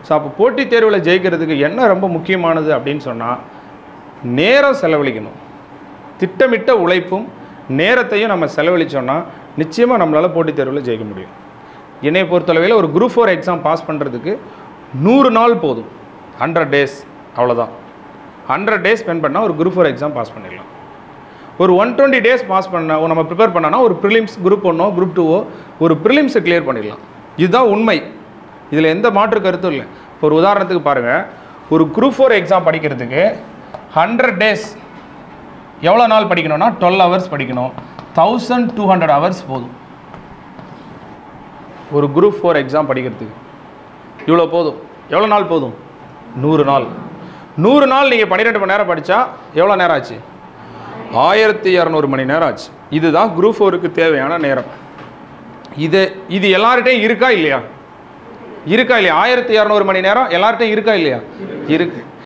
so அப்போ போட்டித் தேர்வில் ஜெயிக்கிறதுக்கு என்ன ரொம்ப முக்கியமானது அப்படின்னு சொன்னால் நேரம் செலவழிக்கணும் திட்டமிட்ட உழைப்பும் நேரத்தையும் நம்ம செலவழிச்சோன்னா நிச்சயமாக நம்மளால் போட்டித் தேர்வில் ஜெயிக்க முடியும் என்னை பொறுத்தளவில் ஒரு குரூப் ஃபோர் எக்ஸாம் பாஸ் பண்ணுறதுக்கு நூறு நாள் போதும் ஹண்ட்ரட் டேஸ் அவ்வளோதான் ஹண்ட்ரட் டேஸ் ஸ்பெண்ட் பண்ணால் ஒரு குரூப் ஃபோர் எக்ஸாம் பாஸ் பண்ணிடலாம் ஒரு ஒன் டுவெண்ட்டி டேஸ் பாஸ் பண்ண நம்ம ப்ரிப்பேர் பண்ணனா ஒரு ப்ரிலிம்ஸ் குரூப் ஒன்னோ குரூப் டூவோ ஒரு ப்ரிலிம்ஸை கிளியர் பண்ணிடலாம் இதுதான் உண்மை இதில் எந்த மாற்று கருத்தும் இல்லை இப்போ ஒரு உதாரணத்துக்கு பாருங்கள் ஒரு குரூப் ஃபோர் எக்ஸாம் படிக்கிறதுக்கு ஹண்ட்ரட் டேஸ் எவ்வளோ நாள் படிக்கணும்னா டுவெல் ஹவர்ஸ் படிக்கணும் தௌசண்ட் டூ ஹண்ட்ரட் ஹவர்ஸ் போதும் ஒரு குரூப் ஃபோர் எக்ஸாம் படிக்கிறதுக்கு இவ்வளோ போதும் எவ்வளோ நாள் போதும் நூறு நாள் நூறு நாள் நீங்கள் பன்னிரெண்டு மணி நேரம் படித்தா எவ்வளோ நேரம் ஆச்சு ஆயிரத்தி இரநூறு மணி நேரம் ஆச்சு இதுதான் குரூப் ஃபோருக்கு தேவையான நேரம் இது இது எல்லார்கிட்டையும் இருக்கா இல்லையா இருக்கா இல்லையா ஆயிரத்தி இரநூறு மணி நேரம் எல்லார்கிட்டையும் இருக்கா இல்லையா இருக்கு